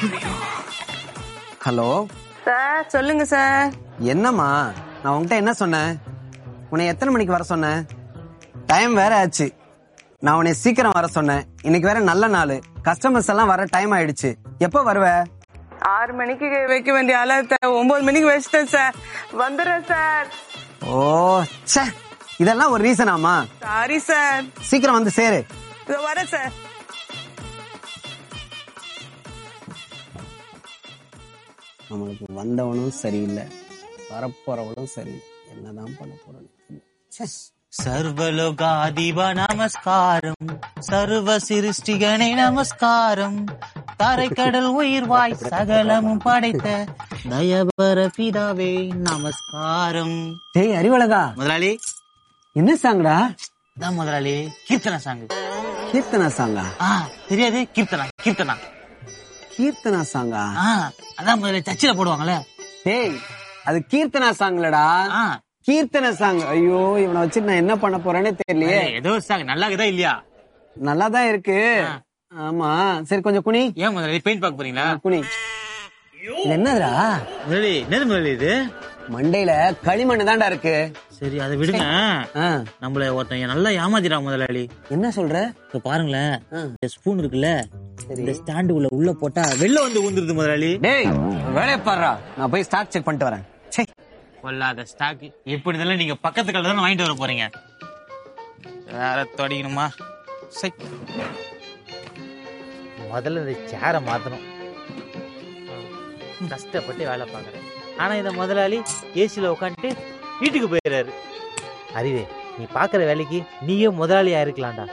Hello sir சொல்லுங்க sir என்னம்மா நான் உன்கிட்ட என்ன சொன்னேன் உன்னை எத்தனை மணிக்கு வர சொன்னேன் டைம் வேற ஆச்சு நான் உன்னை சீக்கிரம் வர சொன்னேன் இன்னைக்கு வேற நல்ல நாள் கஸ்டமர்ஸ் எல்லாம் வர டைம் ஆயிடுச்சு எப்போ வருவ ஆறு மணிக்கு வைக்க வேண்டிய அலர்ட்ட ஒன்பது மணிக்கு வச்சிட்டேன் சார் வந்துடுறேன் சார் ஓ ச்சே இதெல்லாம் ஒரு ரீசனாமா சாரி சார் சீக்கிரம் வந்து சேரு இதோ வரேன் சார் நம்மளுக்கு வந்தவனும் சரியில்லை வரப்போறவனும் சரி என்னதான் பண்ண போறோம் சர்வலோகாதிப நமஸ்காரம் சர்வ சிருஷ்டிகனே நமஸ்காரம் தரைக்கடல் உயிர்வாய் சகலமும் படைத்த தயபர பிதாவே நமஸ்காரம் டேய் அறிவழகா முதலாளி என்ன சாங்கடா தான் முதலாளி கீர்த்தனா சாங் கீர்த்தனா சாங்கா ஆ தெரியாது கீர்த்தனா கீர்த்தனா கீர்த்தனா சாங்கா ஆ அதான் முதல்ல சர்ச்சில் போடுவாங்கல்ல டேய் அது கீர்த்தனா சாங்லடா ஆ கீர்த்தன சாங் ஐயோ இவனை வச்சு நான் என்ன பண்ண போறேன்னு தெரியலையே ஏதோ சாங் நல்லா இருக்குதா இல்லையா நல்லா தான் இருக்கு ஆமா சரி கொஞ்சம் குனி ஏன் முதலாளி பெயிண்ட் பார்க்க போறீங்களா குனி இது என்னதுடா முதலாளி என்னது முதலாளி இது மண்டையில களிமண் தான்டா இருக்கு சரி அதை விடுங்க ஆ, நம்மள ஒருத்தன் நல்லா ஏமாத்திட்டான் முதலாளி என்ன சொல்ற இப்ப பாருங்களேன் ஆ. இந்த ஸ்பூன் இருக்குல்ல இந்த ஸ்டாண்டு உள்ள உள்ள போட்டா வெளில வந்து ஊந்துருது முதலாளி டேய் வேலையை பாடுறா நான் போய் ஸ்டாக் செக் பண்ணிட்டு வரேன் சே கொல்லாத ஸ்டாக் எப்படி இருந்தாலும் நீங்க பக்கத்து கடையில தானே வாங்கிட்டு வர போறீங்க வேற தொடங்கணுமா சை முதல்ல இந்த சேரை மாத்தணும் கஷ்டப்பட்டு வேலை பார்க்கறேன் ஆனா இந்த முதலாளி ஏசில உட்காந்துட்டு வீட்டுக்கு போயிடுறாரு அறிவே நீ பாக்குற வேலைக்கு நீயே முதலாளியா இருக்கலாம்டா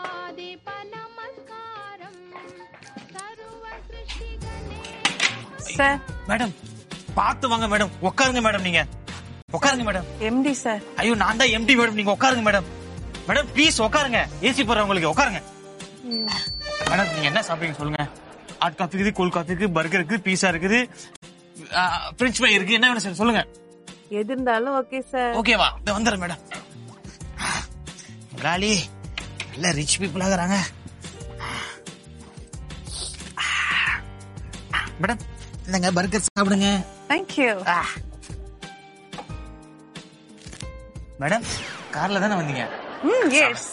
சார் மேடம் பார்த்து வாங்க மேடம் உட்காருங்க மேடம் நீங்க உட்காருங்க மேடம் எம்டி சார் ஐயோ நான் தான் எம்டி மேடம் நீங்க உட்காருங்க மேடம் மேடம் ப்ளீஸ் உட்காருங்க ஏசி போறவங்களுக்கு உட்காருங்க மேடம் நீங்க என்ன சாப்பிடுங்க சொல்லுங்க ஹாட் காஃபி இருக்குது கூல் காஃபி இருக்குது பர்கர் இருக்குது பீஸா இருக்குது பிரெஞ்ச் ஃப்ரை இருக்கு என்ன வேணும் சார் சொல்லுங்க எது இருந்தாலும் ஓகே சார் ஓகேவா இந்த வந்துடுறேன் மேடம் முதலாளி நல்ல ரிச் பீப்புள் ஆகுறாங்க மேடம் இந்தங்க பர்கர் சாப்பிடுங்க தேங்க்யூ மேடம் கார்ல தானே வந்தீங்க ம் எஸ்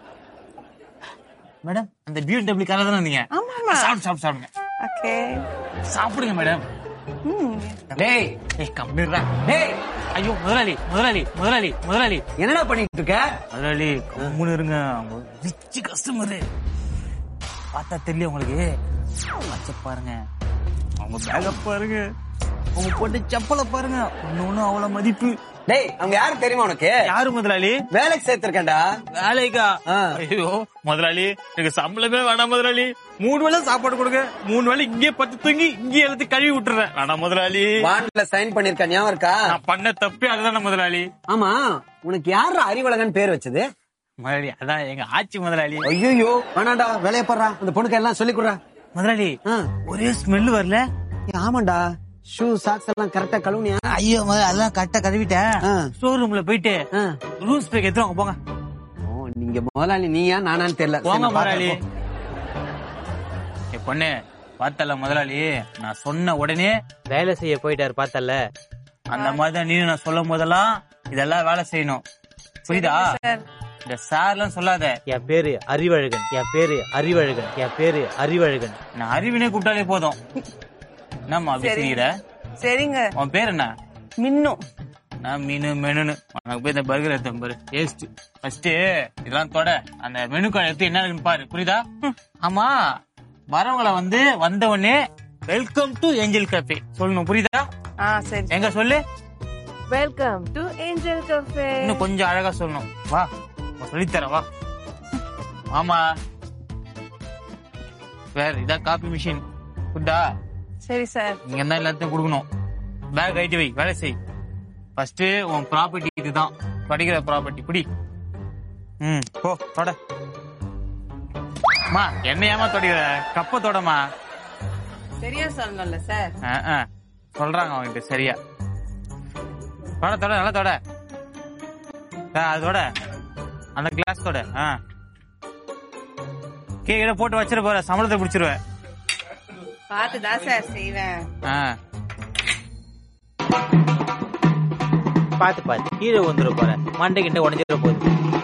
மேடம் அந்த பியூடபிள்யூ கார்ல தானே வந்தீங்க ஆமா ஆமா சாப்பிடு சாப்பிடு சாப்பிடுங்க ஓகே சாப்பிடுங்க மேடம் ம் டேய் ஏய் கம்மிடுறா டேய் ஐயோ முதலாளி முதலாளி முதலாளி முதலாளி என்னடா பண்ணிட்டு இருக்க முதலாளி கம்முன்னு இருங்க அவங்க ரிச் கஸ்டமரு பார்த்தா தெரியல உங்களுக்கு வச்ச பாருங்க அவங்க பேக பாருங்க அவங்க போட்டு செப்பலை பாருங்க ஒண்ணு ஒண்ணு அவ்வளவு மதிப்பு டேய் அவங்க யாரு தெரியுமா உனக்கு யாரு முதலாளி வேலைக்கு சேர்த்திருக்கேன்டா வேலைக்கா ஆ. ஐயோ முதலாளி எனக்கு சம்பளமே வேணாம் முதலாளி மூணு வேளை சாப்பாடு கொடுங்க மூணு வேளை இங்கே பத்து தூங்கி இங்கே எல்லாத்தையும் கழுவி விட்டுறேன் வேணாம் முதலாளி பாண்ட்ல சைன் பண்ணிருக்க ஞாபகம் இருக்கா நான் பண்ண தப்பே அதுதானே முதலாளி ஆமா உனக்கு யாரா அறிவழகன் பேர் வச்சது முதலாளி அதான் எங்க ஆட்சி முதலாளி ஐயோ வேணாண்டா வேலையை பாடுறா அந்த பொண்ணுக்கு எல்லாம் சொல்லி கொடுறா முதலாளி ஆ. ஒரே ஸ்மெல் வரல ஏய், ஆமாண்டா ஷூ சாக்ஸ் எல்லாம் கரெக்டா கழுவுனியா ஐயோ முதல்ல அதெல்லாம் கரெக்டா கழுவிட்டேன் ஆ. ஸ்டோர் ரூம்ல போயிட்டு ஆ. ரூம் ஸ்ப்ரே எடுத்துவாங்க போங்க ஓ நீங்க முதலாளி நீயா நானான்னு தெரியல சரி, போங்க நான் முதலாளி பார்க்கறேன், ஏ பொண்ணு பார்த்தல முதலாளி நான் சொன்ன உடனே வேலை செய்ய போயிட்டாரு பார்த்தல அந்த மாதிரி தான் நீ நான் சொல்லும் போதெல்லாம் இதெல்லாம் வேலை செய்யணும் புரியுதா சார் இந்த சார்லாம் சொல்லாத என் பேரு அறிவழகன் என் பேரு அறிவழகன் என் பேரு அறிவழகன் நான் அறிவினே கூப்பிட்டாலே போதும் என்னம்மா அப்படி சரி. செய்யற சரிங்க உன் பேர் என்ன மின்னும் நான் மீனு மெனுன்னு உனக்கு போய் இந்த பர்கர் எடுத்தேன் பாரு டேஸ்ட் ஃபர்ஸ்ட் இதெல்லாம் தொட அந்த மெனு கார்டு எடுத்து என்ன இருக்குன்னு பாரு புரியுதா ஆமா வரவங்களை வந்து வந்த உடனே வெல்கம் டு ஏஞ்சல் கேஃபே சொல்லணும் புரியுதா ஆ சரி எங்க சொல்லு வெல்கம் டு ஏஞ்சல் கஃபே இன்னும் கொஞ்சம் அழகா சொல்லணும் வா நான் சொல்லித்தரேன் வா ஆமா வேற இதான் காபி மிஷின் குட்டா சரி சார் நீங்க தான் எல்லாத்தையும் கொடுக்கணும் பேக் ஐட்டி வை வேலை செய் ஃபர்ஸ்ட் உன் ப்ராப்பர்ட்டி இதுதான் படிக்கிற ப்ராப்பர்ட்டி குடி ம் போ தொட மா என்ன ஏமா தொடிக்கிற கப்ப தொடமா சரியா சொல்லணும்ல சார் சொல்றாங்க அவங்கிட்ட சரியா தொட தொட நல்லா தொட ஆ, அது தொட அந்த கிளாஸ் தொட ஆ கீழே போட்டு வச்சிட போற சம்பளத்தை பிடிச்சிருவேன் பார்த்துதான் சார் செய்வேன் ஆ. பாத்து பாத்து கீழே வந்துட போற மண்டை கிட்ட உடஞ்சிட போகுது